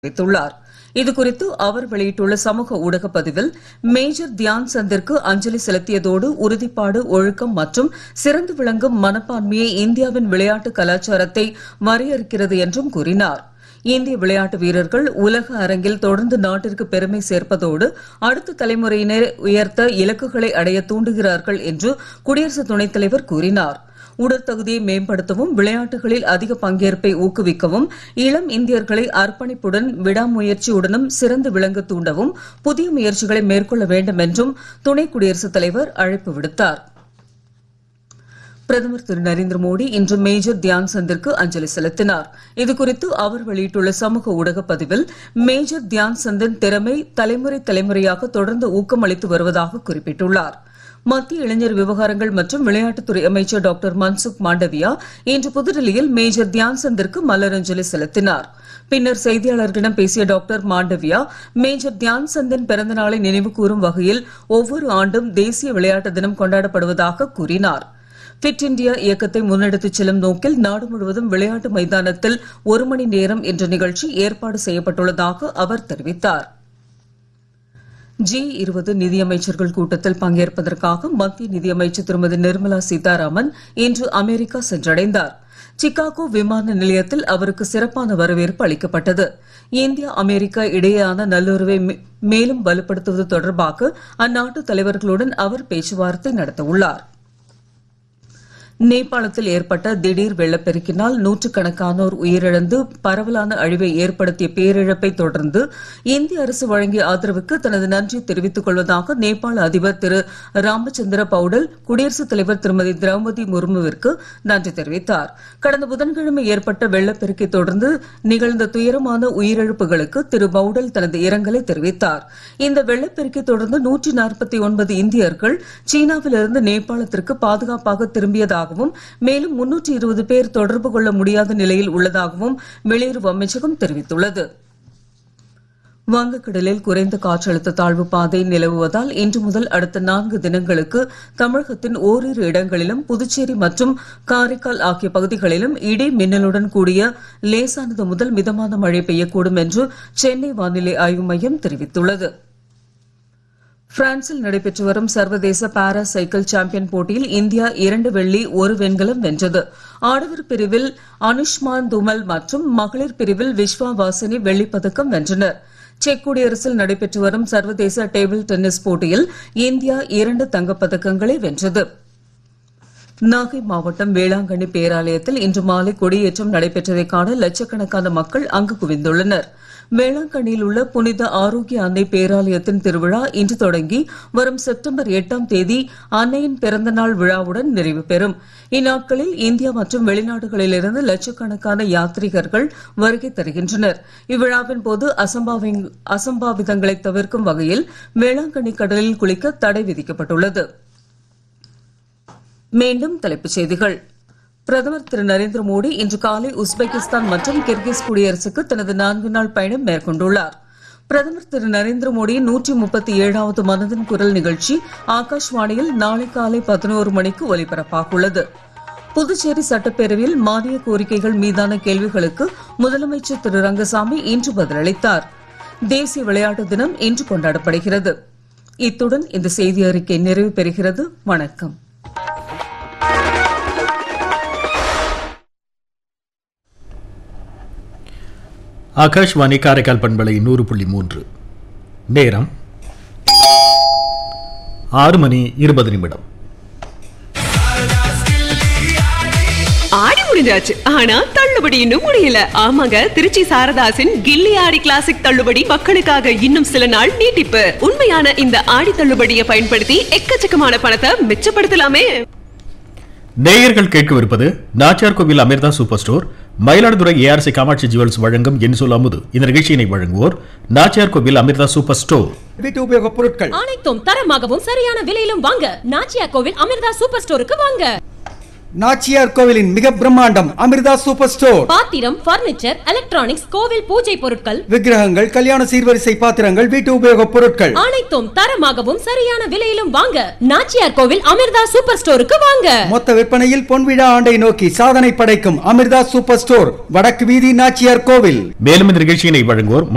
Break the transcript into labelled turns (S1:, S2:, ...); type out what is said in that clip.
S1: தெரிவித்துள்ளார் இதுகுறித்து அவர் வெளியிட்டுள்ள சமூக ஊடக பதிவில் மேஜர் தியான் சந்திற்கு அஞ்சலி செலுத்தியதோடு உறுதிப்பாடு ஒழுக்கம் மற்றும் சிறந்து விளங்கும் மனப்பான்மையை இந்தியாவின் விளையாட்டு கலாச்சாரத்தை வரையறுக்கிறது என்றும் கூறினார் இந்திய விளையாட்டு வீரர்கள் உலக அரங்கில் தொடர்ந்து நாட்டிற்கு பெருமை சேர்ப்பதோடு அடுத்த தலைமுறையினர் உயர்த்த இலக்குகளை அடைய தூண்டுகிறார்கள் என்று குடியரசு துணைத் தலைவர் கூறினார் உடற்தகுதியை மேம்படுத்தவும் விளையாட்டுகளில் அதிக பங்கேற்பை ஊக்குவிக்கவும் இளம் இந்தியர்களை அர்ப்பணிப்புடன் விடாமுயற்சியுடனும் சிறந்து விளங்க தூண்டவும் புதிய முயற்சிகளை மேற்கொள்ள வேண்டும் என்றும் துணை குடியரசுத் தலைவர் அழைப்பு விடுத்தார் பிரதமர் திரு நரேந்திர மோடி இன்று மேஜர் தியான் சந்திற்கு அஞ்சலி செலுத்தினார் இதுகுறித்து அவர் வெளியிட்டுள்ள சமூக ஊடக பதிவில் மேஜர் தியான் சந்தின் திறமை தலைமுறை தலைமுறையாக தொடர்ந்து ஊக்கமளித்து வருவதாக குறிப்பிட்டுள்ளார் மத்திய இளைஞர் விவகாரங்கள் மற்றும் விளையாட்டுத்துறை அமைச்சர் டாக்டர் மன்சுக் மாண்டவியா இன்று புதுடெல்லியில் மேஜர் தியான் சந்திற்கு மலரஞ்சலி செலுத்தினார் பின்னர் செய்தியாளர்களிடம் பேசிய டாக்டர் மாண்டவியா மேஜர் தியான் சந்தின் பிறந்த நாளை நினைவு கூறும் வகையில் ஒவ்வொரு ஆண்டும் தேசிய விளையாட்டு தினம் கொண்டாடப்படுவதாக கூறினார் ஃபிட் இண்டியா இயக்கத்தை முன்னெடுத்துச் செல்லும் நோக்கில் நாடு முழுவதும் விளையாட்டு மைதானத்தில் ஒரு மணி நேரம் என்ற நிகழ்ச்சி ஏற்பாடு செய்யப்பட்டுள்ளதாக அவர் தெரிவித்தார் ஜி இருபது நிதியமைச்சர்கள் கூட்டத்தில் பங்கேற்பதற்காக மத்திய நிதியமைச்சர் திருமதி நிர்மலா சீதாராமன் இன்று அமெரிக்கா சென்றடைந்தார் சிகாகோ விமான நிலையத்தில் அவருக்கு சிறப்பான வரவேற்பு அளிக்கப்பட்டது இந்தியா அமெரிக்கா இடையேயான நல்லுறவை மே- மேலும் வலுப்படுத்துவது தொடர்பாக அந்நாட்டு தலைவர்களுடன் அவர் பேச்சுவார்த்தை நடத்தவுள்ளார் நேபாளத்தில் ஏற்பட்ட திடீர் வெள்ளப்பெருக்கினால் நூற்றுக்கணக்கானோர் உயிரிழந்து பரவலான அழிவை ஏற்படுத்திய பேரிழப்பை தொடர்ந்து இந்திய அரசு வழங்கிய ஆதரவுக்கு தனது நன்றியை தெரிவித்துக் கொள்வதாக நேபாள அதிபர் திரு ராமச்சந்திர பவுடல் குடியரசுத் தலைவர் திருமதி திரௌபதி முர்முவிற்கு நன்றி தெரிவித்தார் கடந்த புதன்கிழமை ஏற்பட்ட வெள்ளப்பெருக்கை தொடர்ந்து நிகழ்ந்த துயரமான உயிரிழப்புகளுக்கு திரு பவுடல் தனது இரங்கலை தெரிவித்தார் இந்த வெள்ளப்பெருக்கை தொடர்ந்து நூற்றி நாற்பத்தி ஒன்பது இந்தியர்கள் சீனாவிலிருந்து நேபாளத்திற்கு பாதுகாப்பாக திரும்பியதாகவும் மேலும் முன்னூற்றி இருபது பேர் தொடர்பு கொள்ள முடியாத நிலையில் உள்ளதாகவும் வெளியுறவு அமைச்சகம் தெரிவித்துள்ளது வங்கக்கடலில் குறைந்த காற்றழுத்த தாழ்வு பாதை நிலவுவதால் இன்று முதல் அடுத்த நான்கு தினங்களுக்கு தமிழகத்தின் ஓரிரு இடங்களிலும் புதுச்சேரி மற்றும் காரைக்கால் ஆகிய பகுதிகளிலும் இடி மின்னலுடன் கூடிய லேசானது முதல் மிதமான மழை பெய்யக்கூடும் என்று சென்னை வானிலை ஆய்வு மையம் தெரிவித்துள்ளது பிரான்சில் நடைபெற்று வரும் சர்வதேச பாரா சைக்கிள் சாம்பியன் போட்டியில் இந்தியா இரண்டு வெள்ளி ஒரு வெண்கலம் வென்றது ஆடவர் பிரிவில் அனுஷ்மான் துமல் மற்றும் மகளிர் பிரிவில் விஸ்வா வாசினி வெள்ளிப் பதக்கம் வென்றனர் செக் குடியரசில் நடைபெற்று வரும் சர்வதேச டேபிள் டென்னிஸ் போட்டியில் இந்தியா இரண்டு தங்கப் பதக்கங்களை வென்றது நாகை மாவட்டம் வேளாங்கண்ணி பேராலயத்தில் இன்று மாலை கொடியேற்றம் நடைபெற்றதை காண லட்சக்கணக்கான மக்கள் அங்கு குவிந்துள்ளனர் வேளாங்கண்ணியில் உள்ள புனித ஆரோக்கிய அன்னை பேராலயத்தின் திருவிழா இன்று தொடங்கி வரும் செப்டம்பர் எட்டாம் தேதி அன்னையின் பிறந்த நாள் விழாவுடன் நிறைவு பெறும் இந்நாட்களில் இந்தியா மற்றும் வெளிநாடுகளிலிருந்து லட்சக்கணக்கான யாத்ரீகர்கள் வருகை தருகின்றனர் இவ்விழாவின் போது அசம்பாவி- அசம்பாவிதங்களை தவிர்க்கும் வகையில் வேளாங்கண்ணி கடலில் குளிக்க தடை விதிக்கப்பட்டுள்ளது மீண்டும் தலைப்புச் செய்திகள் பிரதமர் திரு நரேந்திர மோடி இன்று காலை உஸ்பெகிஸ்தான் மற்றும் கிர்கிஸ் குடியரசுக்கு தனது நான்கு நாள் பயணம் மேற்கொண்டுள்ளார் பிரதமர் திரு நரேந்திர மோடியின் நூற்றி முப்பத்தி ஏழாவது மனதின் குரல் நிகழ்ச்சி ஆகாஷ்வாணியில் நாளை காலை பதினோரு மணிக்கு ஒலிபரப்பாகுள்ளது புதுச்சேரி சட்டப்பேரவையில் மானிய கோரிக்கைகள் மீதான கேள்விகளுக்கு முதலமைச்சர் திரு ரங்கசாமி இன்று பதிலளித்தார் தேசிய விளையாட்டு தினம் இன்று கொண்டாடப்படுகிறது இத்துடன் இந்த செய்தி அறிக்கை நிறைவு பெறுகிறது வணக்கம்
S2: ஆகாஷ்வாணி காரைக்கால் பண்பலை நூறு புள்ளி மூன்று நேரம் ஆறு மணி இருபது நிமிடம்
S3: ஆடி முடிஞ்சாச்சு ஆனா தள்ளுபடி இன்னும் முடியல ஆமாங்க திருச்சி சாரதாசின் கில்லி ஆடி கிளாசிக் தள்ளுபடி மக்களுக்காக இன்னும் சில நாள் நீட்டிப்பு உண்மையான இந்த ஆடி தள்ளுபடியை பயன்படுத்தி எக்கச்சக்கமான பணத்தை மிச்சப்படுத்தலாமே
S2: நேயர்கள் கேட்கவிருப்பது Nachiyar Kovil Amirtha super store Mayiladuthurai ARC Kamatchi jewels வழங்கும் என் சொல் அமுது இந்த நிகழ்ச்சியினை வழங்குவோர் நாச்சியார் கோவில் அமிர்தா சூப்பர் ஸ்டோர்
S4: வீட்டு உபயோகப் பொருட்கள்
S5: அனைத்தும் தரமாகவும் சரியான விலையிலும் வாங்க நாச்சியா கோவில் அமிர்தா சூப்பர் ஸ்டோருக்கு வாங்க
S4: நாச்சியார் கோவிலின் மிக பிரம்மாண்டம் அமிர்தா சூப்பர் ஸ்டோர்
S5: பாத்திரம் பர்னிச்சர் எலக்ட்ரானிக்ஸ் கோவில் பூஜை பொருட்கள்
S4: விக்கிரகங்கள் கல்யாண சீர்வரிசை பாத்திரங்கள் வீட்டு உபயோகப் பொருட்கள்
S5: அனைத்தும் தரமாகவும் சரியான விலையிலும் வாங்க நாச்சியார் கோவில் அமிர்தா சூப்பர் ஸ்டோருக்கு வாங்க
S4: மொத்த விற்பனையில் பொன்விழா ஆண்டை நோக்கி சாதனை படைக்கும் அமிர்தா சூப்பர் ஸ்டோர் வடக்கு வீதி நாச்சியார் கோவில்
S2: மேலும் இந்த நிகழ்ச்சியினை வழங்குவோர்